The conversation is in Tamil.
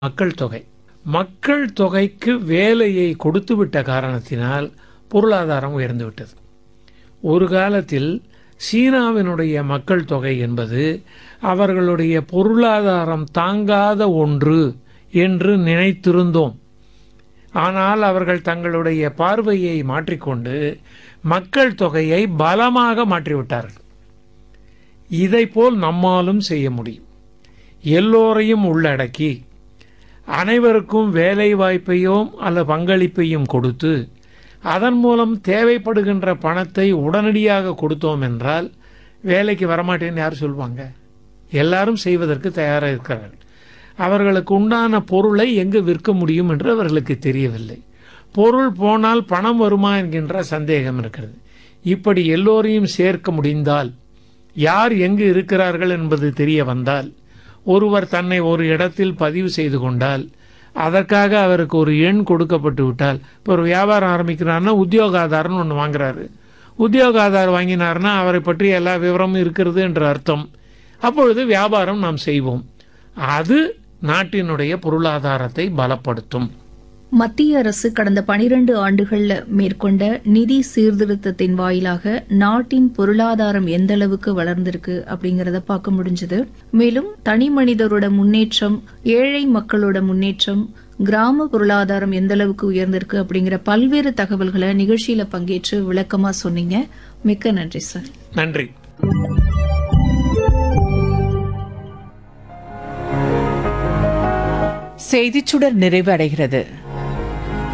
மக்கள் தொகை மக்கள் தொகைக்கு வேலையை கொடுத்துவிட்ட காரணத்தினால் பொருளாதாரம் உயர்ந்து விட்டது ஒரு காலத்தில் சீனாவினுடைய மக்கள் தொகை என்பது அவர்களுடைய பொருளாதாரம் தாங்காத ஒன்று என்று நினைத்திருந்தோம் ஆனால் அவர்கள் தங்களுடைய பார்வையை மாற்றிக்கொண்டு மக்கள் தொகையை பலமாக மாற்றிவிட்டார்கள் இதைப்போல் நம்மாலும் செய்ய முடியும் எல்லோரையும் உள்ளடக்கி அனைவருக்கும் வேலை வாய்ப்பையும் அல்ல பங்களிப்பையும் கொடுத்து அதன் மூலம் தேவைப்படுகின்ற பணத்தை உடனடியாக கொடுத்தோம் என்றால் வேலைக்கு வரமாட்டேன்னு யார் சொல்லுவாங்க எல்லாரும் செய்வதற்கு தயாராக இருக்கிறார்கள் அவர்களுக்கு உண்டான பொருளை எங்கு விற்க முடியும் என்று அவர்களுக்கு தெரியவில்லை பொருள் போனால் பணம் வருமா என்கின்ற சந்தேகம் இருக்கிறது இப்படி எல்லோரையும் சேர்க்க முடிந்தால் யார் எங்கு இருக்கிறார்கள் என்பது தெரிய வந்தால் ஒருவர் தன்னை ஒரு இடத்தில் பதிவு செய்து கொண்டால் அதற்காக அவருக்கு ஒரு எண் கொடுக்கப்பட்டு விட்டால் இப்போ ஒரு வியாபாரம் ஆரம்பிக்கிறாருன்னா உத்தியோக ஆதாரம்னு ஒன்று வாங்குறாரு உத்தியோக ஆதார் வாங்கினார்னா அவரை பற்றி எல்லா விவரமும் இருக்கிறது என்ற அர்த்தம் அப்பொழுது வியாபாரம் நாம் செய்வோம் அது நாட்டினுடைய பொருளாதாரத்தை பலப்படுத்தும் மத்திய அரசு கடந்த பனிரெண்டு ஆண்டுகள்ல மேற்கொண்ட நிதி சீர்திருத்தத்தின் வாயிலாக நாட்டின் பொருளாதாரம் எந்த அளவுக்கு வளர்ந்திருக்கு அப்படிங்கறத பார்க்க முடிஞ்சது மேலும் தனி மனிதரோட முன்னேற்றம் ஏழை மக்களோட முன்னேற்றம் கிராம பொருளாதாரம் எந்த அளவுக்கு உயர்ந்திருக்கு அப்படிங்கிற பல்வேறு தகவல்களை நிகழ்ச்சியில பங்கேற்று விளக்கமா சொன்னீங்க மிக்க நன்றி சார் நன்றி செய்திச்சுடர் நிறைவு அடைகிறது